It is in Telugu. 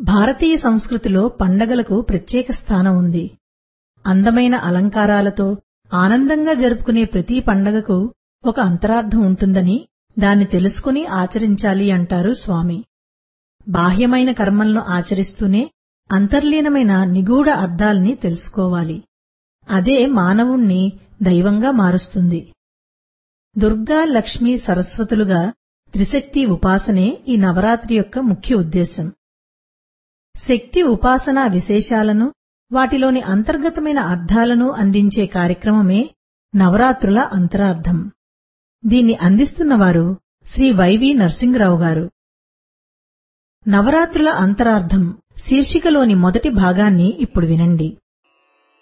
భారతీయ సంస్కృతిలో పండగలకు ప్రత్యేక స్థానం ఉంది అందమైన అలంకారాలతో ఆనందంగా జరుపుకునే ప్రతి పండగకు ఒక అంతరార్థం ఉంటుందని దాన్ని తెలుసుకుని ఆచరించాలి అంటారు స్వామి బాహ్యమైన కర్మలను ఆచరిస్తూనే అంతర్లీనమైన నిగూఢ అర్థాల్ని తెలుసుకోవాలి అదే మానవుణ్ణి దైవంగా మారుస్తుంది దుర్గా లక్ష్మి సరస్వతులుగా త్రిశక్తి ఉపాసనే ఈ నవరాత్రి యొక్క ముఖ్య ఉద్దేశం శక్తి ఉపాసనా విశేషాలను వాటిలోని అంతర్గతమైన అర్థాలను అందించే కార్యక్రమమే నవరాత్రుల అంతరార్థం దీన్ని అందిస్తున్నవారు శ్రీ వైవి నరసింగరావు గారు నవరాత్రుల అంతరార్థం శీర్షికలోని మొదటి భాగాన్ని ఇప్పుడు వినండి